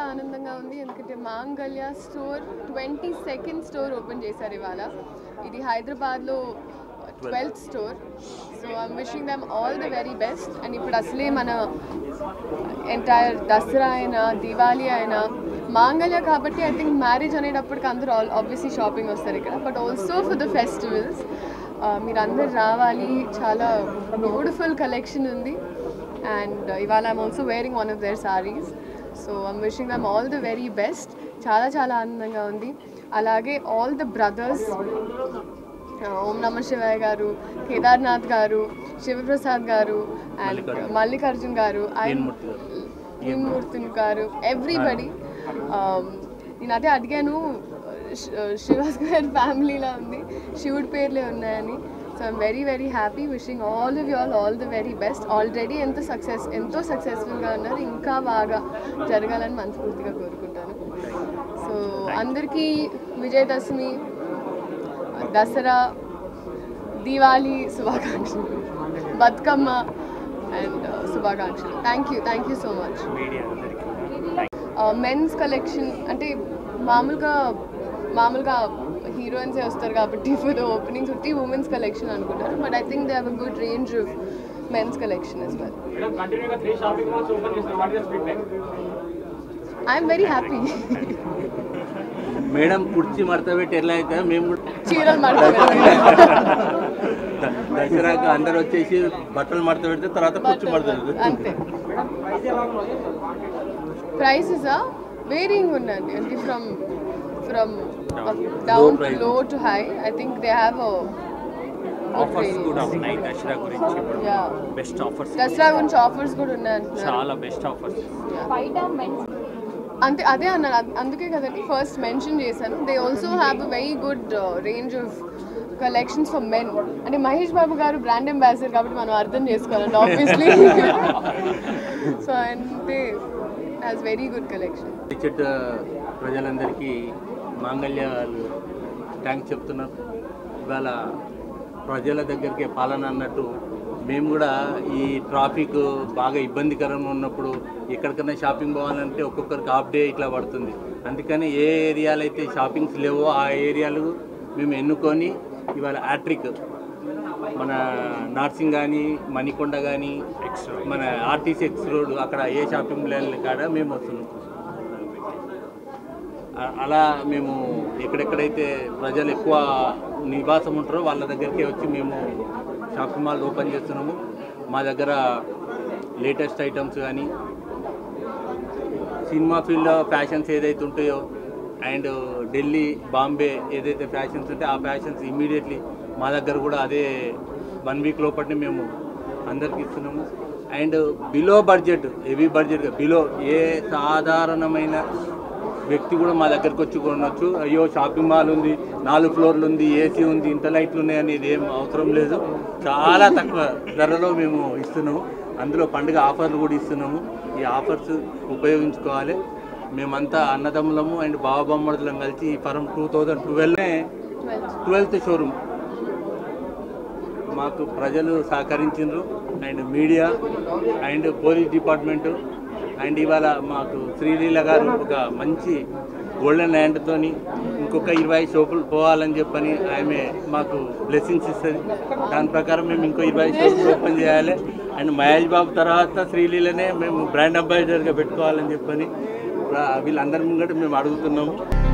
ఆనందంగా ఉంది ఎందుకంటే Mangalya store twenty second store open చేశారు ఇవాళ ఇది హైదరాబాద్లో twelfth store so I'm wishing them all the very best and ఇప్పుడు అసలే మన ఎంటైర్ దసరా అయినా దివాళీ అయినా మాంగళ్య కాబట్టి ఐ థింక్ మ్యారేజ్ అనేటప్పటికి అందరూ ఆల్ ఆబ్వియస్లీ షాపింగ్ వస్తారు ఇక్కడ but also for the festivals మీరు అందరు రావాలి చాలా బ్యూటిఫుల్ కలెక్షన్ ఉంది అండ్ ఇవాళ I'm also wearing one of their saris so I'm wishing them all the very best చాలా చాలా ఆనందంగా ఉంది అలాగే ఆల్ ద బ్రదర్స్ ఓం నమ శివాయ గారు కేదార్నాథ్ గారు శివప్రసాద్ గారు అండ్ మల్లికార్జున్ గారు మూర్తిన్ గారు ఎవ్రీబడి నేను అదే అడిగాను శివాస్ గారి ఫ్యామిలీలో ఉంది శివుడి పేర్లే ఉన్నాయని so I'm very very happy wishing all of you all all the very best already ఎంత సక్సెస్ ఎంతో సక్సెస్ఫుల్గా ఉన్నారు ఇంకా బాగా జరగాలని మనస్ఫూర్తిగా కోరుకుంటాను సో అందరికీ విజయదశమి దసరా దీవాలి శుభాకాంక్షలు బతుకమ్మ అండ్ శుభాకాంక్షలు thank you thank you so much men's collection అంటే మామూలుగా మామూలుగా హీరోయిన్సే వస్తారు కాబట్టి ఫర్ ద ఓపెనింగ్స్ ఉట్టి ఉమెన్స్ కలెక్షన్ అనుకుంటారు but I think they have a good range of men's collection as well madam కంటిన్యూగా త్రీ షాపింగ్ మాల్స్ ఓపెన్ చేస్తారు what is feedback I'm very happy madam కుర్చీ మడత పెట్టి ఎట్లా అయితే మేము కూడా చీరలు మాట్లాడారు ద- దసరాకు అందరు వచ్చేసి బట్టలు మడత పెడితే తర్వాత కుర్చీ మడత పెడతారు. అంతే ప్రైస్ ఎలా ఉంది ప్రైసెస్ వేరింగ్ ఉందండి అంటే from from down to price. Low to high I think they have offers కూడా ఉన్నాయి దసరా గురించి ఇప్పుడు యా బెస్ట్ ఆఫర్స్ దసరా గురించి ఆఫర్స్ కూడా ఉన్నాయి అంటున్నారు చాలా బెస్ట్ ఆఫర్స్ అంతే అదే అన్నారు అం- అందుకే కదండి ఫస్ట్ మెన్షన్ చేశాను they also have a very good range of collections for men అంటే మహేష్ బాబు గారు బ్రాండ్ అంబాసిడర్ కాబట్టి మనం అర్థం చేసుకోవాలండి ఆబ్వియస్లీ సో అంటే హ్యాస్ వెరీ గుడ్ కలెక్షన్ చెట్టు ప్రజలందరికీ మాంగళ్యాలు థ్యాంక్స్ చెప్తున్నాం ఇవాళ ప్రజల దగ్గరికి పాలన అన్నట్టు మేము కూడా ఈ ట్రాఫిక్ బాగా ఇబ్బందికరంగా ఉన్నప్పుడు ఎక్కడికైనా షాపింగ్ పోవాలంటే ఒక్కొక్కరికి హాఫ్ డే ఇట్లా పడుతుంది అందుకని ఏ ఏరియాలు అయితే షాపింగ్స్ లేవో ఆ ఏరియాలు మేము ఎన్నుకొని ఇవాళ యాట్రిక్ మన నార్సింగ్ కానీ మణికొండ కానీ మన ఆర్టీసీ ఎక్స్ రోడ్ అక్కడ ఏ షాపింగ్ మాల్ కాడ మేము వస్తున్నాం అ- అలా మేము ఎక్కడెక్కడైతే ప్రజలు ఎక్కువ నివాసం ఉంటారో వాళ్ళ దగ్గరికి వచ్చి మేము షాపింగ్ మాల్ ఓపెన్ చేస్తున్నాము మా దగ్గర లేటెస్ట్ ఐటమ్స్ కానీ సినిమా ఫీల్డ్లో ఫ్యాషన్స్ ఏదైతే ఉంటాయో అండ్ ఢిల్లీ బాంబే ఏదైతే ఫ్యాషన్స్ ఉంటే ఆ ఫ్యాషన్స్ ఇమ్మీడియట్లీ మా దగ్గర కూడా అదే వన్ వీక్ లోపలనే మేము అందరికి ఇస్తున్నాము and below budget heavy budget below a సాధారణమైన వ్యక్తి కూడా మా దగ్గరకు వచ్చి కొనవచ్చు అయ్యో షాపింగ్ మాల్ ఉంది నాలుగు ఫ్లోర్లు ఉంది ఏసీ ఉంది ఇంత లైట్లు ఉన్నాయి అనేది ఏం అవసరం లేదు చాలా తక్కువ ధరలో మేము ఇస్తున్నాము అందులో పండుగ ఆఫర్లు కూడా ఇస్తున్నాము ఈ ఆఫర్స్ ఉపయోగించుకోవాలి మేమంతా అన్నదమ్ములము అండ్ బావబొమ్మడులం కలిసి ఈ ఫరం టూ థౌజండ్ ట్వెల్వ్నే ట్వెల్త్ షోరూమ్ మాకు ప్రజలు సహకరించారు and media and police department and ఇవాళ మాకు శ్రీలీల గారు ఒక మంచి గోల్డెన్ హ్యాండ్తోని ఇంకొక ఇరవై షోపులు పోవాలని చెప్పని ఆమె మాకు బ్లెస్సింగ్స్ ఇస్తుంది దాని ప్రకారం మేము ఇంకో ఇరవై షోపులు ఓపెన్ చేయాలి అండ్ మహేష్ బాబు తర్వాత శ్రీలీలనే మేము బ్రాండ్ అంబాసిడర్గా పెట్టుకోవాలని చెప్పని వీళ్ళందరి ముంగట మేము అడుగుతున్నాము